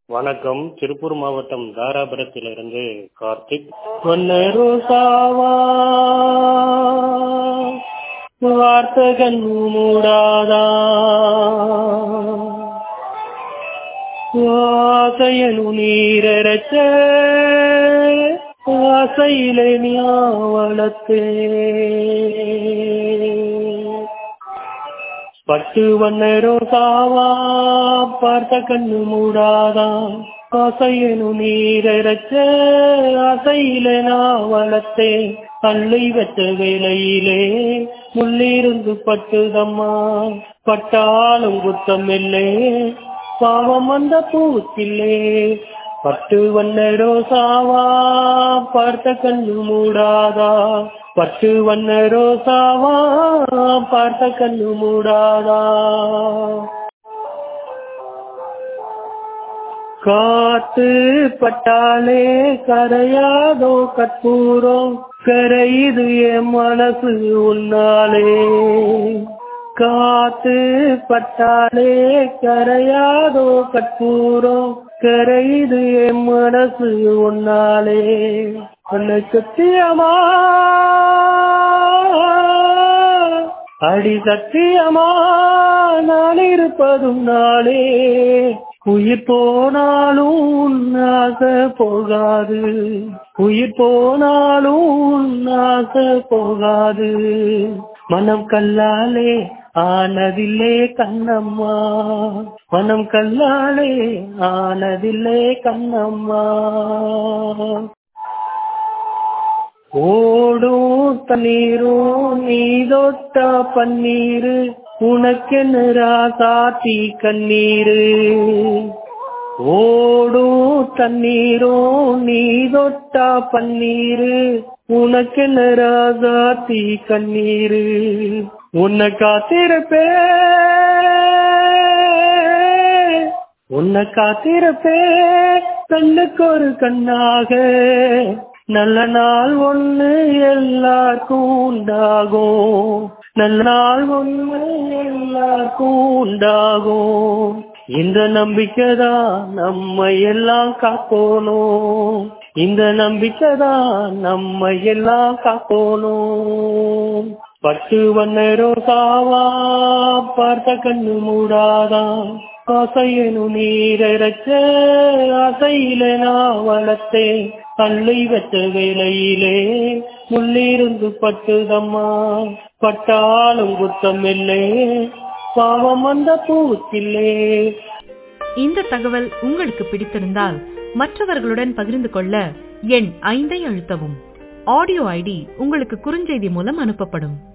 வணக்கம் திருப்பூர் மாவட்டம் தாராபுரத்திலிருந்து கார்த்திக் பொன்னருசாவா வார்த்தகன் மூடாதா ஆசையனு நீரச்ச ஆசையிலே ஞாவளத்தே பட்டு வண்ணரோ சாவா பார்த்த கண்ணு மூடாதா ஆசையனு நீரச்ச ஆசையில நான் வளர்த்தேன் அள்ளி வச்ச வேலையிலே முள்ளிருந்து பட்டுதம்மா பட்டாலும் குத்தம் இல்லை பாவம் வந்த பூத்தில்லே பட்டு வண்ணரோ சாவா பார்த்த கண்ணு மூடாதா பட்டு வண்ண ரோசாவா பார்த்த கண்ணு மூடாதா காத்து பட்டாலே கரையாதோ கற்பூரம் கரையுது என் மனசு உன்னாலே காத்து பட்டாலே கரையாதோ கற்பூரம் கரையுது என் மனசு உன்னாலே உன்னை சத்தியமா அடி சத்தியமா நான் இருப்பதும் நாளே உயிர் போனாலும் உன்னாக போகாது உயிர் போனாலும் உன்னாக போகாது மனம் கல்லாலே ஆனதில்லே கண்ணம்மா மனம் கல்லாலே ஆனதில்லே கண்ணம்மா ஓடும் தண்ணீரும் நீ தொட்ட பன்னீரு உனக்கென்னு ராசாத்தி கண்ணீரு ஓடும் தண்ணீரும் நீ தொட்ட பன்னீரு உனக்கென்னு ராசாத்தி கண்ணீரு உன்னை காத்திருப்பே உன்னை காத்திருப்பே கண்ணுக்கு ஒரு கண்ணாக நல்ல நாள் ஒண்ணு எல்லாருக்கும் உண்டாகும் நல்ல நாள் ஒண்ணு எல்லாருக்கும் உண்டாகும் இந்த நம்பிக்கைதான் நம்ம எல்லாம் காக்கணும் இந்த நம்பிக்கைதான் நம்ம எல்லாம் காக்கணும் பட்டு வண்ணரோ சாவா பார்த்த கண்ணு மூடாதான் ஆசையனு நீரச்ச ஆசையில நான் வளர்த்தேன் அள்ளி வச்ச வேலையிலே முள்ளிருந்து பட்டுதம்மா பட்டாலும் குத்தம் இல்லை பாவம் வந்த பூத்தில்லே இந்த தகவல் உங்களுக்கு பிடித்திருந்தால் மற்றவர்களுடன் பகிர்ந்து கொள்ள எண் ஐந்தை அழுத்தவும் ஆடியோ ஐடி உங்களுக்கு குறுஞ்செய்தி மூலம் அனுப்பப்படும்